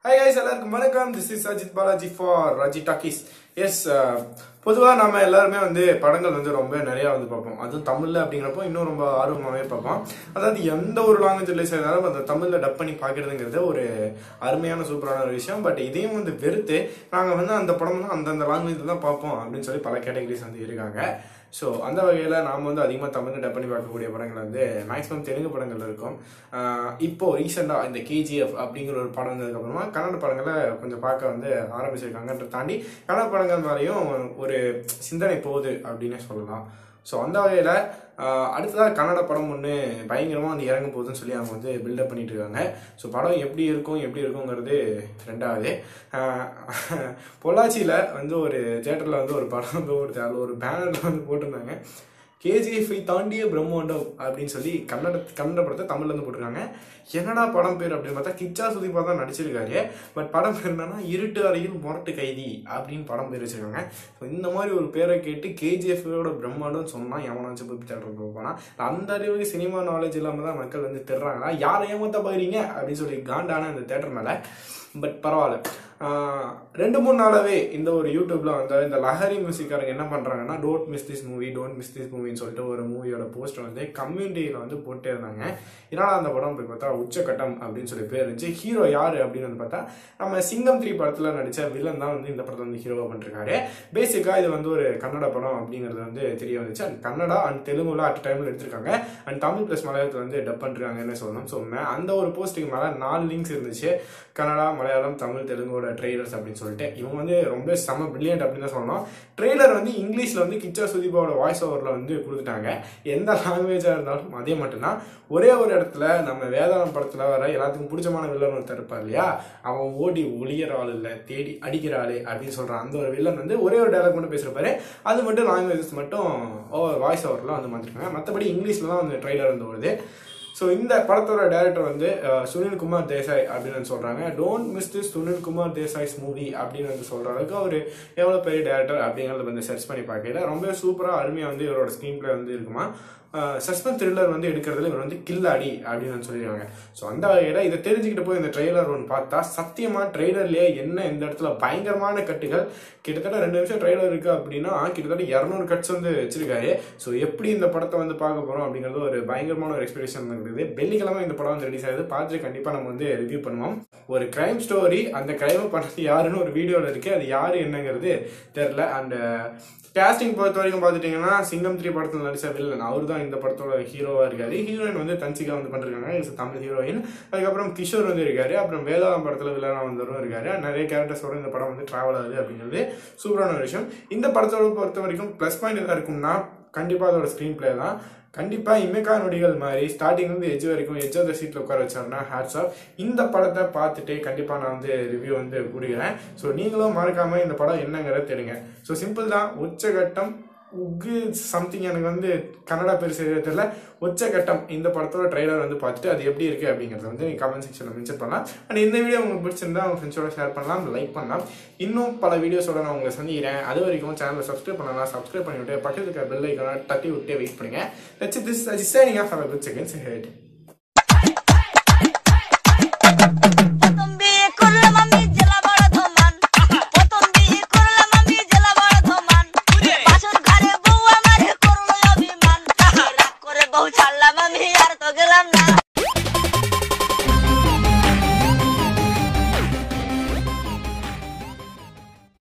hi guys எல்லாருக்கும் வணக்கம் this is Ajith Balaji for Raji talkies எஸ் பொதுவாக நம்ம எல்லாருமே வந்து படங்கள் வந்து ரொம்ப நிறையா வந்து பார்ப்போம் அதுவும் தமிழில் அப்படிங்கிறப்போ இன்னும் ரொம்ப ஆர்வமாகவே பார்ப்போம் அதாவது எந்த ஒரு லாங்குவேஜ் ரிலீஸ் ஆனாலும் அந்த தமிழில் டப் பண்ணி பார்க்குறதுங்கிறது ஒரு அருமையான சூப்பரான ஒரு விஷயம் பட் இதையும் வந்து வெறுத்து நாங்கள் வந்து அந்த படம் தான் அந்தந்த லாங்குவேஜில் தான் பார்ப்போம் அப்படின்னு சொல்லி பல கேட்டகரிஸ் வந்து இருக்காங்க ஸோ அந்த வகையில் நாம் வந்து அதிகமாக தமிழ் டப் பண்ணி பார்க்கக்கூடிய படங்கள் வந்து மேக்ஸிமம் தெலுங்கு படங்கள் இருக்கும் ஆஹ் இப்போ ரீசெண்டாக இந்த கேஜிஎஃப் அப்படிங்கிற ஒரு படம் வந்ததுக்கப்புறமா கன்னட படங்களை கொஞ்சம் பார்க்க வந்து ஆரம்பிச்சிருக்காங்கன்ற தாண்டி கன்னட படங்கள் மேலேயும் ஒரு சிந்தனை போகுது அப்படின்னே சொல்லலாம் ஸோ அந்த வகையில் அடுத்ததாக கன்னட படம் ஒன்று பயங்கரமாக வந்து இறங்க போகுதுன்னு சொல்லி அவங்க வந்து பில்டப் பண்ணிட்டு இருக்காங்க ஸோ படம் எப்படி இருக்கும் எப்படி இருக்குங்கிறது ரெண்டாவது ஆஹ் பொள்ளாச்சியில் வந்து ஒரு தேட்டரில் வந்து ஒரு படம் வந்து ஒரு அதில் ஒரு பேனரில் வந்து போட்டிருந்தாங்க கேஜிஎஃப்ஐ தாண்டிய பிரம்மாண்டம் அப்படின்னு சொல்லி கன்னட கன்னட படத்தை தமிழ்ல இருந்து போட்டிருக்காங்க என்னடா படம் பேர் அப்படின்னு பார்த்தா கிச்சா சுதீபா தான் நடிச்சிருக்காரு பட் படம் பேர் என்னன்னா இருட்டு அறையில் முரட்டு கைதி அப்படின்னு படம் பேர் வச்சிருக்காங்க ஸோ இந்த மாதிரி ஒரு பேரை கேட்டு கேஜிஎஃப்ஓட பிரம்மாண்டம் சொன்னா எவனாச்சும் போய் தேட்டருக்கு போனா அந்த அளவுக்கு சினிமா நாலேஜ் இல்லாம தான் மக்கள் வந்து திடுறாங்களா யாரை ஏமாத்த போகிறீங்க அப்படின்னு சொல்லி காண்டான இந்த தேட்டர் மேல பட் பரவாயில்ல ஆஹ் ரெண்டு மூணு நாளாவே இந்த ஒரு யூடியூப்ல வந்து இந்த லஹரி மியூசிக்காரங்க என்ன பண்றாங்கன்னா don't miss this movie don't miss this மூவின்னு சொல்லிட்டு ஒரு மூவியோட போஸ்டர் வந்து கம்யூனிட்டியில வந்து போட்டே இருந்தாங்க என்னடா அந்த படம் போய் பார்த்தா உச்சக்கட்டம் அப்படின்னு சொல்லி பேர் இருந்துச்சு ஹீரோ யாரு அப்படின்னு வந்து பார்த்தா நம்ம சிங்கம் த்ரீ படத்துல நடிச்ச வில்லன் தான் வந்து இந்த படத்தை வந்து ஹீரோவா பண்ணிருக்காரு பேசிக்கா இது வந்து ஒரு கன்னட படம் அப்படிங்கிறது வந்து தெரிய வந்துச்சு அண்ட் கன்னடா அண்ட் தெலுங்குல அட் டைம்ல எடுத்திருக்காங்க அண்ட் தமிழ் பிளஸ் மலையாளத்தில் வந்து டப் பண்ணிருக்காங்கன்னு சொல்லணும் ஸோ அந்த ஒரு போஸ்டிங் மேல நாலு லிங்க்ஸ் இருந்துச்சு கன்னடா மலையாளம் தமிழ் தெலுங்கோட ட்ரெய்லர்ஸ் அப்படின்னு சொல்லிட்டு இவங்க வந்து ரொம்ப செம பிரில்லியன்ட் அப்படின்னு தான் சொல்லணும் ட்ரெய்லர் வந்து இங்கிலீஷ்ல வந்து கிச்சா சுதீபாவோட வாய்ஸ் ஓவர்ல வந்து கொடுத்துட்டாங்க எந்த லாங்குவேஜா இருந்தாலும் அதே மட்டும்தான் ஒரே ஒரு இடத்துல நம்ம வேதாளம் படத்துல வர எல்லாத்துக்கும் பிடிச்சமான வில்லன் ஒருத்தர் இருப்பார் இல்லையா அவன் ஓடி ஒளியற ஆள் இல்லை தேடி அடிக்கிற ஆளு அப்படின்னு சொல்றான் அந்த ஒரு வில்லன் வந்து ஒரே ஒரு டைலாக் மட்டும் பேசுறப்பாரு அது மட்டும் லாங்குவேஜஸ் மட்டும் வாய்ஸ் ஓவர்ல வந்து மாத்திருக்காங்க மற்றபடி இங்கிலீஷ்ல தான் வந்து ட்ரெய்லர் வந்து வருது ஸோ இந்த படத்தோட டைரக்டர் வந்து அஹ், சுனில் குமார் தேசாய் அப்படின்னு வந்து சொல்றாங்க don't miss this Sunil Kumar Desai's movie அப்படின்னு வந்து சொல்ற அளவுக்கு அவர் எவ்வளோ பெரிய டேரக்டர் அப்படிங்கிறத வந்து சர்ச் பண்ணி பார்க்கல ரொம்ப சூப்பராக அருமையாக வந்து இவரோட ஸ்க்ரீன் பிளே வந்து இருக்குமா சஸ்பென்ஸ் த்ரில்லர் வந்து எடுக்கிறதுல இவர் வந்து கில்லாடி அப்படின்னு வந்து சொல்லியிருக்காங்க ஸோ அந்த வகையில் இதை தெரிஞ்சுக்கிட்டு போய் இந்த ட்ரெய்லர் ஒன்று பார்த்தா சத்தியமாக ட்ரெய்லர்லேயே என்ன இந்த இடத்துல பயங்கரமான கட்டுகள் கிட்டத்தட்ட ரெண்டு நிமிஷம் ட்ரெய்லர் இருக்கு அப்படின்னா கிட்டத்தட்ட இரநூறு கட்ஸ் வந்து வச்சிருக்காரு ஸோ எப்படி இந்த படத்தை வந்து பார்க்க போகிறோம் அப்படிங்கிறது ஒரு பயங்கரமான ஒரு எக்ஸ்பெக்டேஷன் இருக்குது வெள்ளிக்கிழமை இந்த படம் வந்து ரிலீஸ் ஆகுது பார்த்துட்டு கண்டிப்பாக நம்ம வந்து ரிவ்யூ பண்ணுவோம் ஒரு கிரைம் ஸ்டோரி அந்த கிரைமை பண்ணது யாருன்னு ஒரு வீடியோவில் இருக்கு அது யாரு என்னங்கிறது தெரில அண்ட் கேஸ்டிங் பொறுத்த வரைக்கும் பார்த்துட்டிங்கன்னா சிங்கம் த்ரீ படத்தில் நடிச்ச வில்லன் அவர் தான் இந்த படத்தோட ஹீரோவாக இருக்காரு ஹீரோயின் வந்து தன்சிகா வந்து பண்ணிருக்காங்க இஸ் தமிழ் ஹீரோயின் அதுக்கப்புறம் கிஷோர் வந்து இருக்காரு அப்புறம் வேதாளம் படத்தில் வில்லனா வந்தவரும் இருக்காரு நிறைய கேரக்டர்ஸோட இந்த படம் வந்து டிராவல் ஆகுது அப்படிங்கிறது சூப்பரான ஒரு விஷயம் இந்த படத்தோட பொறுத்த வரைக்கும் ப்ளஸ் பாயிண்ட் எதாவது இருக்கும்னா கண்டிப்பாக அதோட ஸ்க்ரீன் பிளே தான் கண்டிப்பாக இமைக்கா நொடிகள் மாதிரி ஸ்டார்டிங் வந்து எஜ் வரைக்கும் எஜ் ஆஃப் த சீட்டில் உட்கார வச்சாருன்னா ஹேட்ஸ் ஆஃப் இந்த படத்தை பார்த்துட்டு கண்டிப்பாக நான் வந்து ரிவ்யூ வந்து கொடுக்குறேன் ஸோ நீங்களும் மறக்காமல் இந்த படம் என்னங்கிறத தெரியுங்க ஸோ சிம்பிள் தான் உச்சகட்டம் உக்கு சம்திங் எனக்கு வந்து கன்னடா பேர் சரியா தெரியல உச்சகட்டம் இந்த படத்தோட ட்ரைலர் வந்து பார்த்துட்டு அது எப்படி இருக்கு அப்படிங்கறத வந்து நீங்க கமெண்ட் செக்ஷன்ல மென்ஷன் பண்ணலாம் அண்ட் இந்த வீடியோ உங்களுக்கு பிடிச்சிருந்தா உங்க ஃப்ரெண்ட்ஸோட ஷேர் பண்ணலாம் லைக் பண்ணலாம் இன்னும் பல வீடியோஸோட நான் உங்களை சந்திக்கிறேன் அது வரைக்கும் சேனலை சப்ஸ்கிரைப் பண்ணலாம் சப்ஸ்கிரைப் பண்ணிவிட்டு பக்கத்துல இருக்க பெல் ஐக்கான தட்டி விட்டு வெயிட் பண்ணுங்க லட்சம் this shining off good seconds head